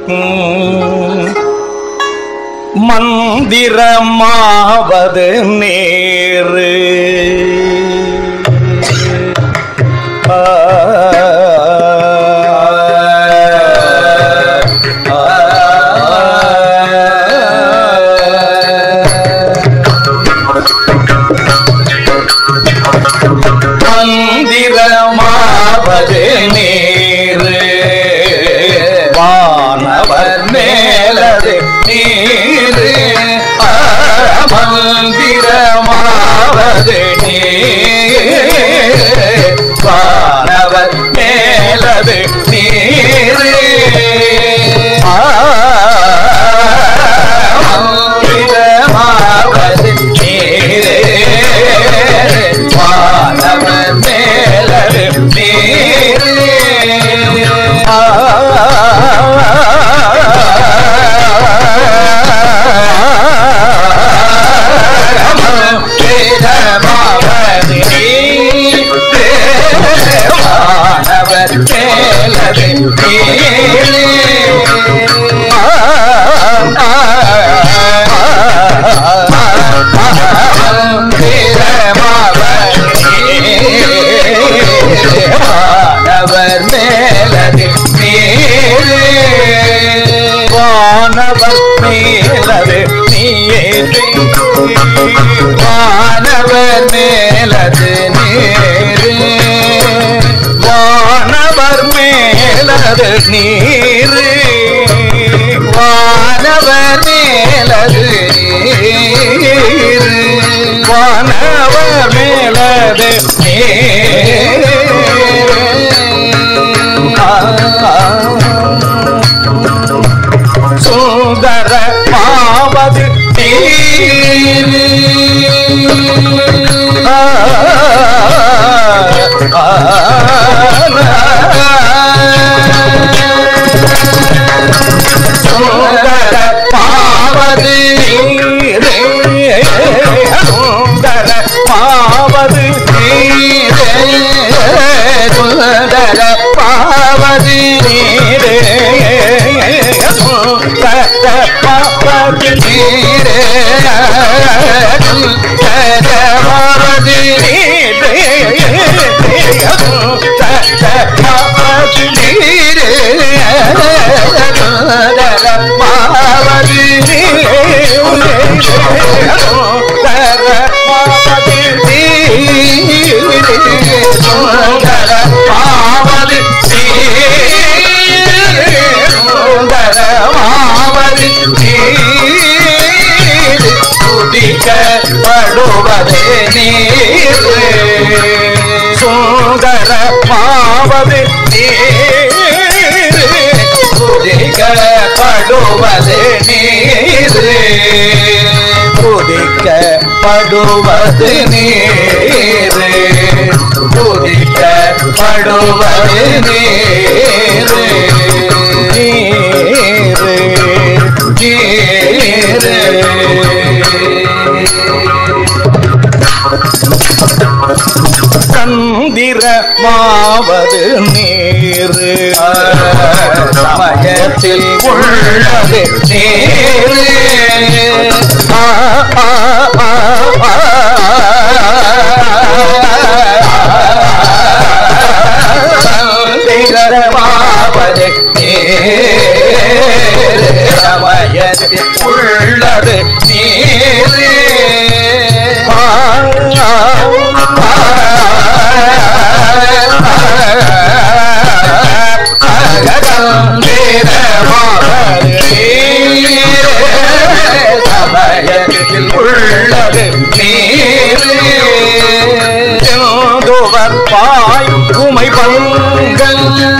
மந்திரமாவது நேரு ஆ, மந்திரமாவது நீரு வானவர் மேலது நீரு ஆ, மந்திரமாவது நீரு வானவர் மேலது நீரு ஆ, மந்திரமாவது நீரு வானவர் மேலது நீரு ஆ, மந்திரமாவது நீரு வானவர் மேலது நீரு வானவர் மேலது நீரு வானவர் மேலது நீரு வானவர் மேலது நீரு வானவர் மேலது நீரு வானவர் மேலது நீரு வானவர் மேலது நீரு சுந்தர மாவது நீரு ஆ, ஆ, சுந்தர மாவது நீரே சுந்தர மாவது நீரே சுந்தர மாவது நீரே சுந்தர மாவது நீரே சுந்தர மாவது நீரே சுந்தர மாவது நீரே படுவதே நீர் சுந்தர மாவது நீர் குதிக்கப்படுவது நீர் குதிக்கப்படுவது நீர் குதிக்கப்படுவது நீர் நீர் சந்திரமாவது நீரு சமயத்தில் உள்ளது நீரு ஆ, ஆ, ஆ, ஆ, சந்திரமாவது நீரு சமயத்தில் உள்ளது நீரு ஆ, ஆ, சமயத்தில் உள்ளது நீர் பாய் உமை பங்கள்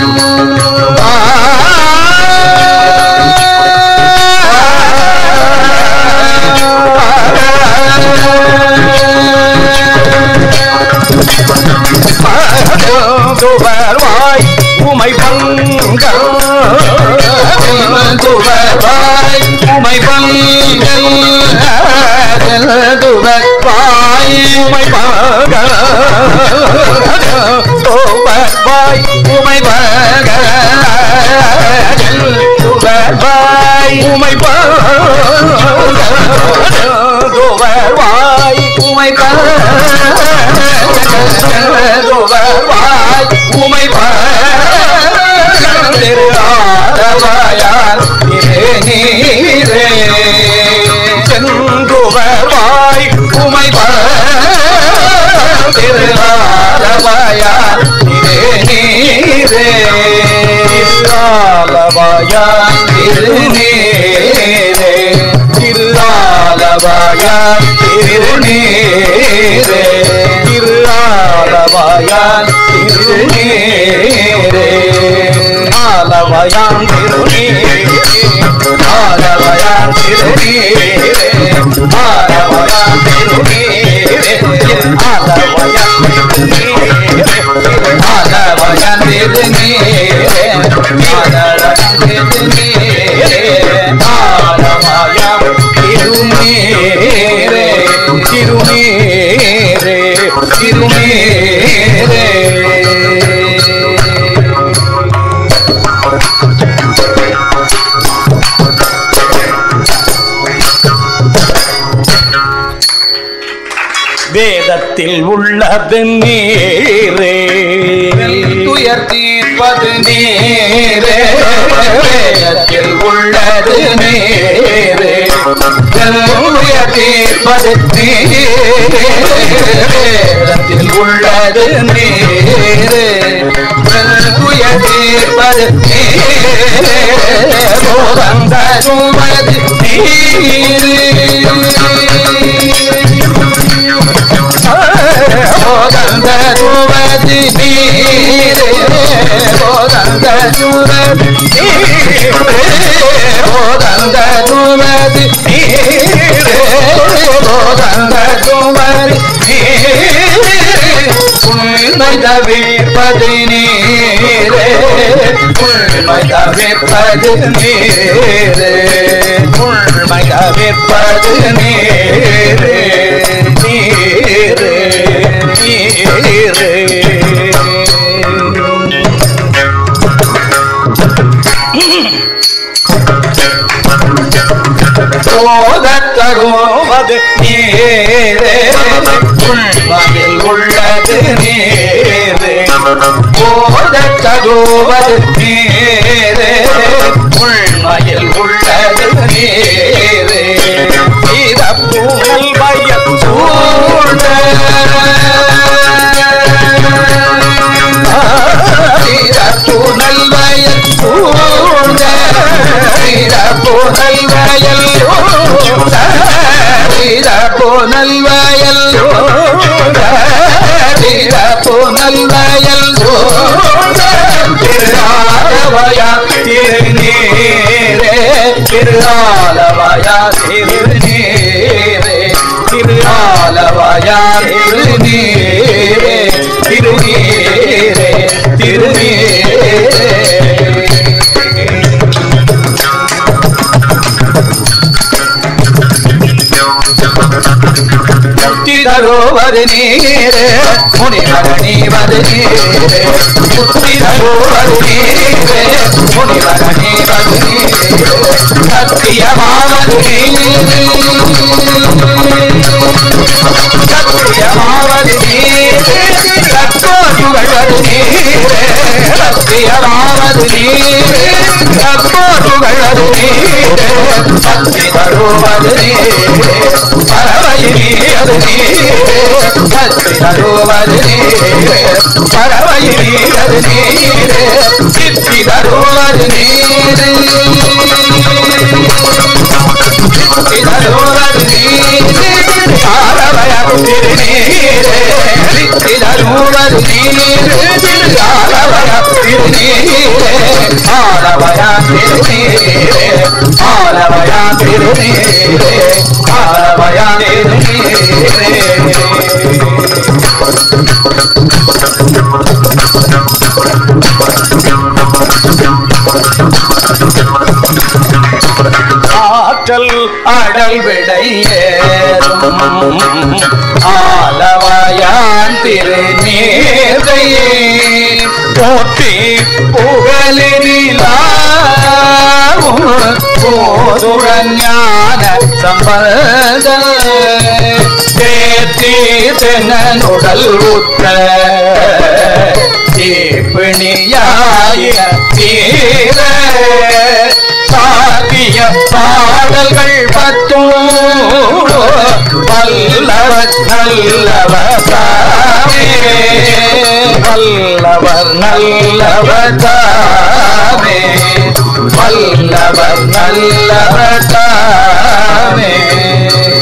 துவர்வாய் உமை பங்கள் துவர்வாய் உமை பங்கள் துவர்வாய் உமை பங்கள் துவர்வாய் உமை பங்கள் ஆலவாயால் திருநீரே செந்துவர்வாய் உமை திருவாலவாயால் திருநீரே திருவாலவாயால் திருநீரே திருவாலவாயால் திருநீரே திருவாலவாயால் திருநீரே ஆலவயாம் திருநீரே ஆலவயாம் திருநீரே ஆலவயாம் திருநீரே ஆலவயாம் திருநீரே ஆலவயாம் திருநீரே ஆலவயாம் திருநீரே ஆலவயாம் திருநீரே திருநீரே திருநீரே வேதத்தில் உள்ளது நீரே துயர் தீர்ப்பது நீரே வேதத்தில் உள்ளது நீரே துயர் தீர்ப்பது நீரே வேதத்தில் உள்ளது நீரே துயர் தீர்ப்பது நீரே போதந்தருவது நீரே போதந்த துவதி நீரே போதந்த துவதி நீரே போதந்த துவதி நீரே போதந்த துவதி நீரே உண்மை தவிர்ப்பது நீரே உண்மை தவிர்ப்பது நீரே உண்மை தவிர்ப்பது நீரே நீரே நீரே போதத்தருவது நீரே உண்மையில் உள்ளது நீரே போதத்தருவது நீரே உண்மையில் உள்ளது நீரே இதப்பூனல் பயம் சூழ்ந்த இதப்பூனல் வயல் சூழ்ந்த இதப்பூனல் வயல் சூழ்ந்த இதப்பூனல் வயல் சூழ்ந்த இதப்பூனல் வயல் சூழ்ந்த திருநாளவயா திருநீரே திருநாளவயா திருநீரே திருநாளவயா திருநீரே திருநீரே திருநீரே முத்திதரோவது நீரே முனிவரணிவது நீரே முத்திதரோவது நீரே முனிவரணிவது நீரே சத்தியமாவது நீரே சத்தியமாவது நீரே தத்தோதுகழ்வது நீரே சத்தியமாவது நீரே தத்தோதுகழ்வது நீரே சக்தி தருவது நீரே பரவயிலியது நீரே சக்தி தருவது நீரே பரவயிலியது நீரே சித்தி தருவது நீரே சித்தி தருவது நீரே ஆரவயம் திருநீரே சித்தி தருவது நீரே ஆரவயம் திருநீரே ஆரவயம் திருநீரே ஆரவயம் திருநீரே ஆரவயம் திருநீரே ஆற்றல் அடல் விடையேறும் ஆலவாயான் திருநீரை போற்றி புகழினிலாவும் போதுடன் ஞான சம்பந்த தேத்தி தென்னனுடல் உற்ற தீப்பிணியாய தீர சாத்திய பாடல்கள் பத்தும் வல்லவர் நல்லவர் தாமே வல்லவர் நல்லவர் தாமே வல்லவர் நல்லவர் தாமே